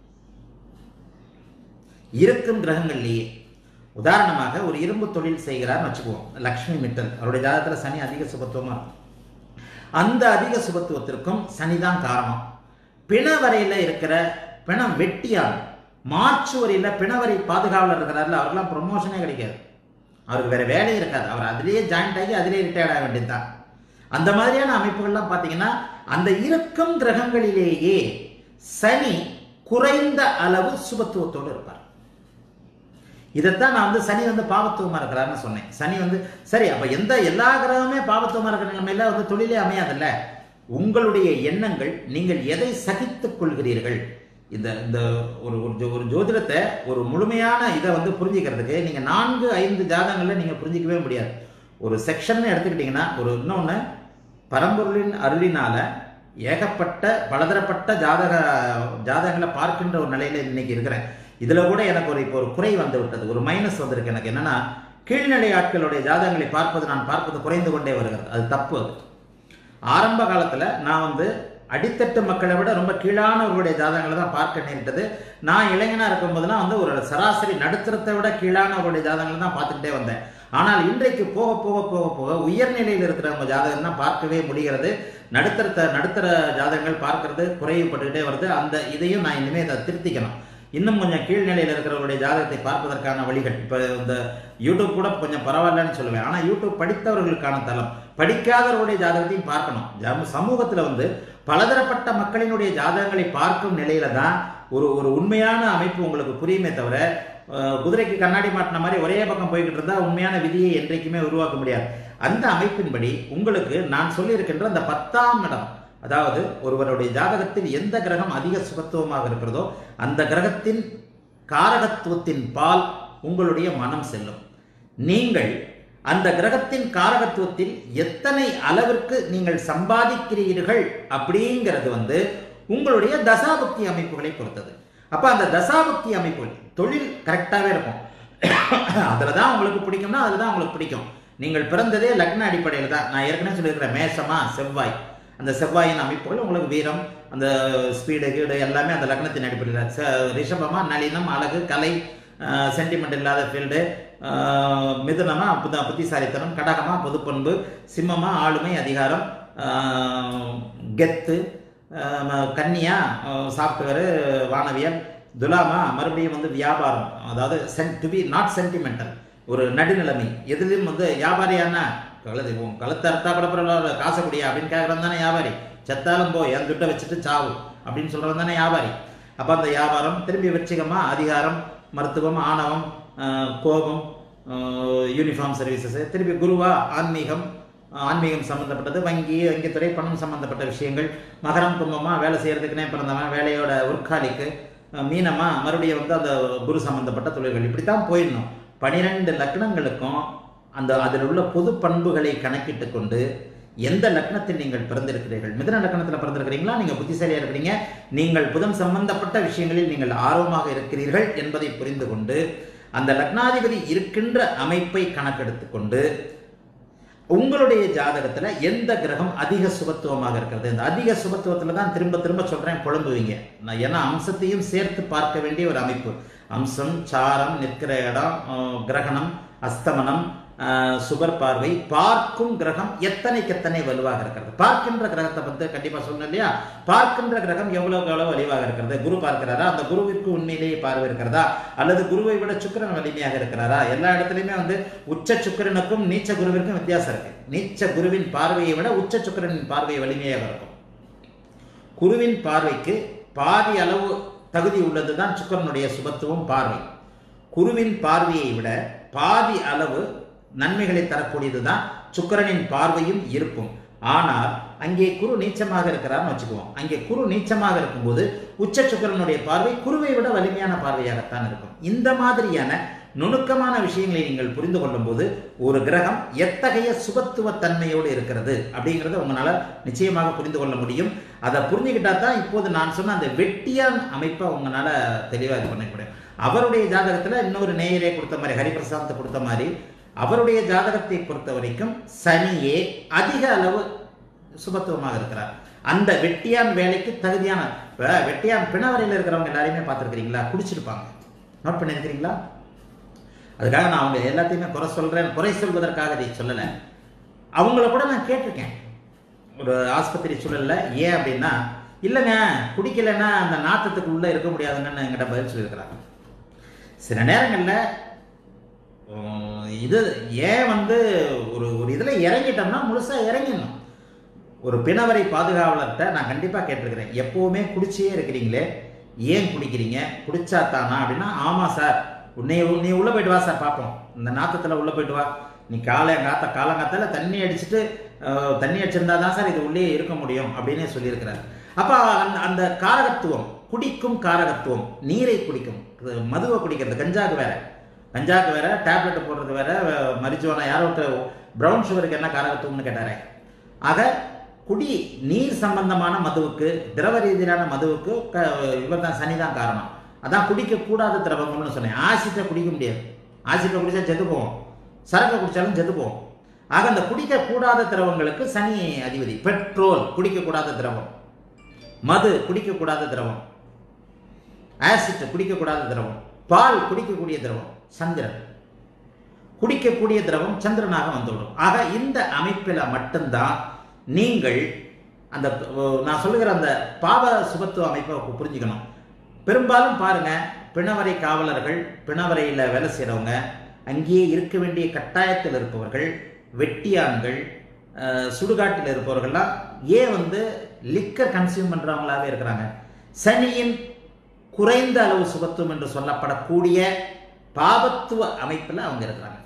இருக்கும் கிரகங்கள்லேயே உதாரணமாக ஒரு இரும்பு தொழில் செய்கிறார்னு வச்சுக்குவோம் லக்ஷ்மி மிட்டல் அவருடைய ஜாதகத்தில் சனி அதிக சுபத்துவமா இருக்கும் அந்த அதிக சுபத்துவத்திற்கும் சனிதான் காரணம் பிணவரையில் இருக்கிற பிணம் வெட்டியார் மார்ச் வரையில் பிணவரை பாதுகாவலர் இருக்கிறார்ல அவருக்கெல்லாம் ப்ரொமோஷனே கிடைக்காது அவருக்கு வேற வேலையே இருக்காது அவர் அதிலேயே ஜாயின்ட் ஆகி அதிலேயே ரிட்டையர்ட் ஆக வேண்டியதுதான் அந்த மாதிரியான அமைப்புகள்லாம் பார்த்தீங்கன்னா அந்த இருக்கும் கிரகங்களிலேயே சனி குறைந்த அளவு சுபத்துவத்தோடு இருப்பார் இதைத்தான் நான் வந்து சனி வந்து பாவத்துவமா இருக்கிறாருன்னு சொன்னேன் சனி வந்து சரி அப்ப எந்த எல்லா கிரகமே பாவத்துவமா இருக்கிற நிலைமையில வந்து தொழிலே அமையாதுல்ல உங்களுடைய எண்ணங்கள் நீங்கள் எதை சகித்துக் கொள்கிறீர்கள் இந்த இந்த ஒரு ஒரு ஜோ- ஒரு ஜோதிடத்தை ஒரு முழுமையான இதை வந்து புரிஞ்சுக்கிறதுக்கு நீங்க நான்கு ஐந்து ஜாதகங்கள்ல நீங்க புரிஞ்சிக்கவே முடியாது ஒரு செக்ஷன் எடுத்துக்கிட்டீங்கன்னா ஒரு இன்னொன்று பரம்பொருளின் அருளினால ஏகப்பட்ட பலதரப்பட்ட ஜாதக ஜாதகங்களை பார்க்கின்ற ஒரு நிலையில இன்னைக்கு இருக்கிறேன் இதுல கூட எனக்கு ஒரு இப்போ ஒரு குறை வந்து விட்டது ஒரு மைனஸ் வந்திருக்கு எனக்கு என்னன்னா கீழ்நிலை ஆட்களுடைய ஜாதகங்களை பார்ப்பது நான் பார்ப்பது குறைந்து கொண்டே வருகிறது அது தப்பு அது ஆரம்ப காலத்துல நான் வந்து அடித்தட்டு மக்களை விட ரொம்ப கீழானவர்களுடைய ஜாதகங்களை தான் பார்க்க நேரிட்டது நான் இளைஞனா இருக்கும்போதெல்லாம் வந்து ஒரு சராசரி நடுத்தரத்தை விட கீழானவர்களுடைய ஜாதகங்களை தான் பார்த்துக்கிட்டே வந்தேன் ஆனால் இன்றைக்கு போக போக போக போக உயர்நிலையில் இருக்கிறவங்க ஜாதகம் தான் பார்க்கவே முடிகிறது நடுத்தரத்தை நடுத்தர ஜாதகங்கள் பார்க்கறது குறையப்பட்டுக்கிட்டே வருது அந்த இதையும் நான் இனிமேல் அதை திருத்திக்கணும் இன்னும் கொஞ்சம் கீழ்நிலையில் இருக்கிறவருடைய ஜாதகத்தை பார்ப்பதற்கான வழிகள் இப்போ இந்த யூடியூப் கூட கொஞ்சம் பரவாயில்லன்னு சொல்லுவேன் ஆனால் யூடியூப் படித்தவர்களுக்கான தளம் படிக்காதவர்களுடைய ஜாதகத்தையும் பார்க்கணும் ஜம- சமூகத்துல வந்து பலதரப்பட்ட மக்களினுடைய ஜாதகங்களை பார்க்கும் நிலையில தான் ஒரு ஒரு உண்மையான அமைப்பு உங்களுக்கு புரியுமே தவிர அஹ், குதிரைக்கு கண்ணாடி மாட்டின மாதிரி ஒரே பக்கம் போய்கிட்டு இருந்தா உண்மையான விதியை என்றைக்குமே உருவாக்க முடியாது அந்த அமைப்பின்படி உங்களுக்கு நான் சொல்லியிருக்கின்ற அந்த பத்தாம் இடம் அதாவது ஒருவருடைய ஜாதகத்தில் எந்த கிரகம் அதிக சுகத்துவமாக இருக்கிறதோ அந்த கிரகத்தின் காரகத்துவத்தின் பால் உங்களுடைய மனம் செல்லும் நீங்கள் அந்த கிரகத்தின் காரகத்துவத்தில் எத்தனை அளவிற்கு நீங்கள் சம்பாதிக்கிறீர்கள் அப்படிங்கிறது வந்து உங்களுடைய தசாபக்தி அமைப்புகளை பொறுத்தது அப்ப அந்த தசாபக்தி அமைப்புகள் தொழில் கரெக்டாகவே இருக்கும் அதுல தான் உங்களுக்கு பிடிக்கும்னா அதுல தான் உங்களுக்கு பிடிக்கும் நீங்கள் பிறந்ததே லக்ன அடிப்படையில் தான் நான் ஏற்கனவே சொல்லியிருக்கிறேன் மேஷமா செவ்வாய் அந்த செவ்வாயின் அமைப்புகள் உங்களுக்கு வீரம் அந்த ஸ்பீடு கீடு எல்லாமே அந்த லக்னத்தின் அடிப்படையில் ச- ரிஷபமா நளினம் அழகு கலை சென்டிமெண்ட் இல்லாத ஃபீல்டு மிதுனமா புத புத்திசாலித்தனம் கடகமா பொதுப்பண்பு சிம்மமா ஆளுமை அதிகாரம் ஆஹ், கெத்து ஆஹ், கன்னியா சாஃப்ட்வேரு வானவியல் துலாமா மறுபடியும் வந்து வியாபாரம் அதாவது சென் டு பி நாட் சென்டிமெண்டல் ஒரு நடுநிலைமை எதுலையும் வந்து வியாபாரியான கழுது உன் கழுத்தை அறுத்தா கூட பரவாயில்ல காசை குடியா அப்படின்னு கேட்குறவன் தானே வியாபாரி செத்தாலும் போ என் துட்டை வச்சுட்டு சாவு அப்படின்னு சொல்றவன் தானே வியாபாரி அப்போ அந்த வியாபாரம் திரும்பி விருச்சிகமா அதிகாரம் மருத்துவம் ஆணவம் ஆஹ், கோபம் யூனிஃபார்ம் சர்வீசஸ் திருப்பி குருவா ஆன்மீகம் ஆன்மீகம் சம்பந்தப்பட்டது வங்கி வங்கித்துறை பணம் சம்பந்தப்பட்ட விஷயங்கள் மகரம் கும்பமா வேலை செய்யறதுக்குனே பிறந்தவன் வேலையோட உட்காலிக்கு அஹ் மீனமா மறுபடியும் வந்து அந்த குரு சம்பந்தப்பட்ட தொழில்கள் இப்படித்தான் போயிடணும் பனிரெண்டு லக்னங்களுக்கும் அந்த அதில் உள்ள பொது பண்புகளை கணக்கிட்டு கொண்டு எந்த லக்னத்தில் நீங்கள் பிறந்திருக்கிறீர்கள் மிதன லக்னத்தில் பிறந்திருக்கிறீங்களா நீங்கள் புத்திசாலியாக இருக்கிறீங்க நீங்கள் புதன் சம்பந்தப்பட்ட விஷயங்களில் நீங்கள் ஆர்வமாக இருக்கிறீர்கள் என்பதை புரிந்து கொண்டு அந்த லக்னாதிபதி இருக்கின்ற அமைப்பை கணக்கெடுத்து கொண்டு உங்களுடைய ஜாதகத்துல எந்த கிரகம் அதிக சுபத்துவமாக இருக்கிறது இந்த அதிக சுபத்துவத்துல தான் திரும்ப திரும்ப சொல்றேன் குழம்புவீங்க நான் ஏன்னா அம்சத்தையும் சேர்த்து பார்க்க வேண்டிய ஒரு அமைப்பு அம்சம் சாரம் நிற்கிற இடம் அஹ், கிரகணம் அஸ்தமனம் அஹ், சுபர் பார்வை பார்க்கும் கிரகம் எத்தனைக்கு எத்தனை வலுவாக இருக்கிறது பார்க்கின்ற கிரகத்தை பத்தி கண்டிப்பா சொன்னேன் இல்லையா பார்க்கின்ற கிரகம் எவ்வளவுக்கு எவ்வளவு வலிவாக இருக்கிறது குரு பார்க்கிறாரா அந்த குருவிற்கு உண்மையிலேயே பார்வை இருக்கிறதா அல்லது குருவை விட சுக்கிரன் வலிமையாக இருக்கிறாரா எல்லா இடத்துலையுமே வந்து உச்ச சுக்கிரனுக்கும் நீச்ச குருவிற்கும் வித்தியாசம் இருக்கு நீச்ச குருவின் பார்வையை விட உச்ச சுக்கிரனின் பார்வை வலிமையாக இருக்கும் குருவின் பார்வைக்கு பாதி அளவு தகுதி உள்ளது தான் சுக்கரனுடைய சுபத்துவம் பார்வை குருவின் பார்வையை விட பாதி அளவு நன்மைகளை தரக்கூடியது தான் சுக்கரனின் பார்வையும் இருக்கும் ஆனால் அங்கே குரு நீச்சமாக இருக்கிறார்னு வச்சுக்குவோம் அங்கே குரு நீச்சமாக இருக்கும்போது உச்ச சுக்கரனுடைய பார்வை குருவை விட வலிமையான பார்வையாகத்தான் இருக்கும் இந்த மாதிரியான நுணுக்கமான விஷயங்களை நீங்கள் புரிந்து கொள்ளும்போது ஒரு கிரகம் எத்தகைய சுபத்துவ தன்மையோடு இருக்கிறது அப்படிங்கிறத உங்களால நிச்சயமாக புரிந்து கொள்ள முடியும் அதை புரிஞ்சுக்கிட்டா தான் இப்போது நான் சொன்ன அந்த வெட்டியான் அமைப்பை உங்களால தெளிவாக இது பண்ணிக்க முடியும் அவருடைய ஜாதகத்துல இன்னொரு நேயரே கொடுத்த மாதிரி ஹரிபிரசாந்த் கொடுத்த மாதிரி அவருடைய ஜாதகத்தை பொறுத்த வரைக்கும் சனியே அதிக அளவு சுபத்துவமாக இருக்கிறார் அந்த வெட்டியான் வேலைக்கு தகுதியான இப்ப வெட்டியான் பிணவரையில் இருக்கிறவங்க எல்லாரையுமே பார்த்துருக்கிறீங்களா குடிச்சிருப்பாங்க நோட் பண்ணியிருக்கிறீங்களா அதுக்காக நான் அவங்க எல்லாத்தையுமே குறை சொல்றேன் குறை சொல்வதற்காக இதை சொல்லலை அவங்கள கூட நான் கேட்டிருக்கேன் ஒரு ஆஸ்பத்திரி சூழல்ல ஏன் அப்படின்னா இல்லைங்க குடிக்கலைன்னா அந்த நாத்தத்துக்கு உள்ள இருக்க முடியாதுன்னு என்கிட்ட பதில் சொல்லியிருக்கிறாங்க சில நேரங்களில் உம், இது ஏன் வந்து ஒரு ஒரு இதில் இறங்கிட்டோம்னா முழுசாக இறங்கிடணும் ஒரு பிணவரை பாதுகாவலர்கிட்ட நான் கண்டிப்பாக கேட்டிருக்கிறேன் எப்போவுமே குடிச்சே இருக்கிறீங்களே ஏன் குடிக்கிறீங்க குடிச்சா தானா அப்படின்னா ஆமாம் சார் உன்னை நீ உள்ளே போயிட்டு வா சார் பார்ப்போம் இந்த நாத்தத்தில் உள்ளே போயிட்டு வா நீ காலை காத்த காலங்காத்தால தண்ணி அடிச்சுட்டு அஹ், தண்ணி அடிச்சிருந்தா தான் சார் இது உள்ளே இருக்க முடியும் அப்படின்னே சொல்லியிருக்கிறார் அப்போ அந்த அந்த காரகத்துவம் குடிக்கும் காரகத்துவம் நீரை குடிக்கும் இது மதுவை குடிக்கிறது கஞ்சாக்கு வேற கஞ்சாக்கு வேற டேப்லெட் போடுறது வேற மரிச்சுவானா யாரோ ஒருத்தர் ப்ரௌன் சுகருக்கு என்ன காரகத்துவம்னு கேட்டாரே ஆக குடி நீர் சம்பந்தமான மதுவுக்கு திரவ ரீதியிலான மதுவுக்கு க இவர் தான் சனி தான் காரணம் அதான் குடிக்கக்கூடாத திரவங்கள்னு சொன்னேன் ஆசிட்டை குடிக்க முடியாது ஆசிட்டை குடிச்சா செத்து போவோம் சரக்கு குடிச்சாலும் செத்து போவோம் ஆக அந்த குடிக்கக்கூடாத திரவங்களுக்கு சனி அதிபதி பெட்ரோல் குடிக்கக்கூடாத திரவம் மது குடிக்கக்கூடாத திரவம் ஆசிட் குடிக்கக்கூடாத திரவம் பால் குடிக்கக்கூடிய திரவம் சந்திரன் குடிக்கக்கூடிய திரவம் சந்திரனாக வந்துவிடும் ஆக இந்த அமைப்பில் மட்டும்தான் நீங்கள் அந்த அஹ், நான் சொல்லுகிற அந்த பாவ சுபத்துவ அமைப்பை புரிஞ்சுக்கணும் பெரும்பாலும் பாருங்க பிணவரை காவலர்கள் பிணவரையில் வேலை செய்கிறவங்க அங்கேயே இருக்க வேண்டிய கட்டாயத்தில் இருப்பவர்கள் வெட்டியான்கள் அஹ், சுடுகாட்டில் இருப்பவர்கள்லாம் ஏன் வந்து லிக்கர் கன்சியூம் பண்ணுறவங்களாவே இருக்கிறாங்க சனியின் குறைந்த அளவு சுபத்துவம் என்று சொல்லப்படக்கூடிய பாபத்துவ அமைப்பில் அவங்க இருக்கிறாங்க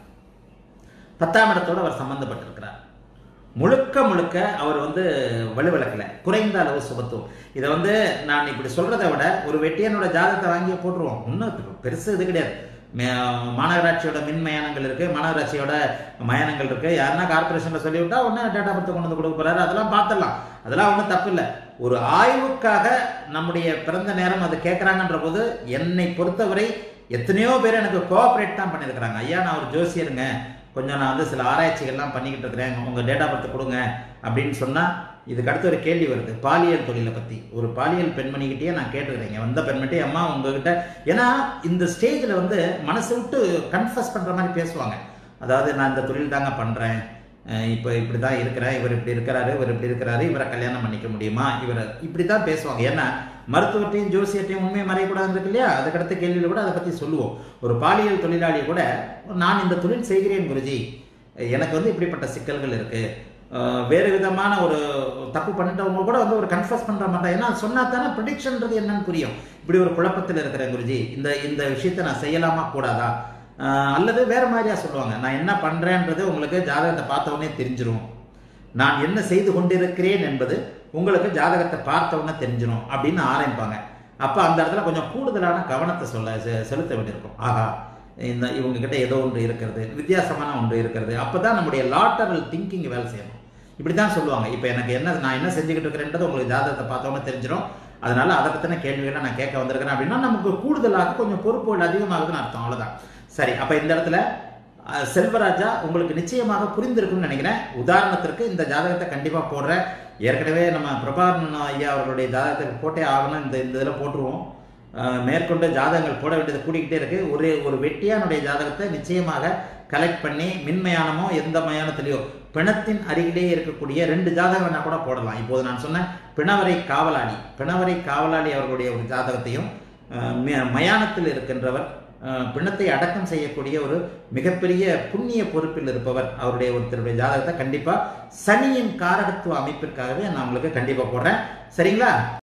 பத்தாம் இடத்தோடு அவர் சம்பந்தப்பட்டிருக்கிறார் முழுக்க முழுக்க அவர் வந்து வலுவிளக்கல குறைந்த அளவு சுபத்துவம் இதை வந்து நான் இப்படி சொல்றதை விட ஒரு வெட்டியனோட ஜாதகத்தை வாங்கி போட்டுருவோம் இன்னும் பெருசு இது கிடையாது மே- மாநகராட்சியோட மின் மயானங்கள் இருக்கு மாநகராட்சியோட மயானங்கள் இருக்கு யாருன்னா கார்பரேஷன்ல சொல்லி விட்டா உடனே டேட்டா பத்து கொண்டு வந்து கொடுக்க போறாரு அதெல்லாம் பார்த்துடலாம் அதெல்லாம் ஒன்றும் தப்பு இல்லை ஒரு ஆய்வுக்காக நம்முடைய பிறந்த நேரம் அது கேட்குறாங்கன்ற போது என்னை பொறுத்தவரை எத்தனையோ பேர் எனக்கு கோஆப்ரேட் தான் பண்ணியிருக்கிறாங்க ஐயா நான் ஒரு ஜோசியருங்க கொஞ்சம் நான் வந்து சில ஆராய்ச்சிகள்லாம் பண்ணிக்கிட்டு இருக்கிறேன் உங்கள் டேட்டா பர்த் கொடுங்க அப்படின்னு சொன்னால் இதுக்கு அடுத்து ஒரு கேள்வி வருது பாலியல் தொழிலை பற்றி ஒரு பாலியல் பெண்மணிக்கிட்டே நான் கேட்டுக்கிறேங்க வந்த பெண்மணிட்டே அம்மா உங்ககிட்ட ஏன்னா இந்த ஸ்டேஜில் வந்து மனசை விட்டு கன்ஃபஸ் பண்ணுற மாதிரி பேசுவாங்க அதாவது நான் இந்த தொழில் தாங்க பண்ணுறேன் இப்போ இப்படி தான் இருக்கிறேன் இவர் இப்படி இருக்கிறாரு இவர் இப்படி இருக்கிறாரு இவரை கல்யாணம் பண்ணிக்க முடியுமா இவரை இப்படி தான் பேசுவாங்க ஏன்னா மருத்துவத்தையும் ஜோசியத்தையும் உண்மையை மறையக்கூடாது இருக்கு இல்லையா அதுக்கடுத்த கேள்வியில் கூட அதை பற்றி சொல்லுவோம் ஒரு பாலியல் தொழிலாளி கூட நான் இந்த தொழில் செய்கிறேன் குருஜி எனக்கு வந்து இப்படிப்பட்ட சிக்கல்கள் இருக்கு அஹ் வேறு விதமான ஒரு தப்பு பண்ணிட்டவங்க கூட வந்து ஒரு கன்ஃபஸ் பண்ற மாட்டேன் ஏன்னா சொன்னா தானே ப்ரிடிக்ஷன்றது என்னன்னு புரியும் இப்படி ஒரு குழப்பத்தில் இருக்கிறேன் குருஜி இந்த இந்த விஷயத்தை நான் செய்யலாமா கூடாதா அஹ் அல்லது வேற மாதிரியா சொல்லுவாங்க நான் என்ன பண்றேன்றது உங்களுக்கு ஜாதகத்தை பார்த்த உடனே தெரிஞ்சிரும் நான் என்ன செய்து கொண்டிருக்கிறேன் என்பது உங்களுக்கு ஜாதகத்தை பார்த்த உடனே தெரிஞ்சிடும் அப்படின்னு ஆரம்பிப்பாங்க அப்போ அந்த இடத்துல கொஞ்சம் கூடுதலான கவனத்தை சொல்ல செ- செலுத்த வேண்டியிருக்கும் ஆஹா இந்த இவங்க கிட்ட ஏதோ ஒன்று இருக்கிறது வித்தியாசமான ஒன்று இருக்கிறது அப்பதான் நம்முடைய லாட்டரல் திங்கிங் வேலை செய்யணும் இப்படி தான் சொல்லுவாங்க இப்போ எனக்கு என்ன நான் என்ன செஞ்சுக்கிட்டு இருக்கிறேன்றது உங்களுக்கு ஜாதகத்தை பார்த்தோன்னே தெரிஞ்சிடும் அதனால அதை பற்றின கேள்விகளை நான் கேட்க வந்திருக்கிறேன் அப்படின்னா நமக்கு கூடுதலாக கொஞ்சம் பொறுப்புகள் அதிகமாகுதுன்னு அர்த்தம் அவ்வளோதான் சரி அப்போ இந்த இடத்துல அஹ், செல்வராஜா உங்களுக்கு நிச்சயமாக புரிந்திருக்கும்னு நினைக்கிறேன் உதாரணத்திற்கு இந்த ஜாதகத்தை கண்டிப்பாக போடுறேன் ஏற்கனவே நம்ம பிரபாகரன் ஐயா அவர்களுடைய ஜாதகத்தை போட்டே ஆகணும் இந்த இந்த இதில் போட்டுருவோம் அஹ், மேற்கொண்டு ஜாதகங்கள் போட வேண்டியது கூடிக்கிட்டே இருக்கு ஒரு ஒரு வெட்டியானுடைய ஜாதகத்தை நிச்சயமாக கலெக்ட் பண்ணி மின்மயானமோ எந்த மயானத்திலேயோ பிணத்தின் அருகிலே இருக்கக்கூடிய ரெண்டு ஜாதகம் வேணா கூட போடலாம் இப்போது நான் சொன்ன பிணவரை காவலாளி பிணவரை காவலாளி அவர்களுடைய ஒரு ஜாதகத்தையும் அஹ், ம- மயானத்தில் இருக்கின்றவர் அஹ், பிணத்தை அடக்கம் செய்யக்கூடிய ஒரு மிகப்பெரிய புண்ணிய பொறுப்பில் இருப்பவர் அவருடைய ஒருத்தருடைய ஜாதகத்தை கண்டிப்பா சனியின் காரகத்துவ அமைப்பிற்காகவே நான் உங்களுக்கு கண்டிப்பா போடுறேன் சரிங்களா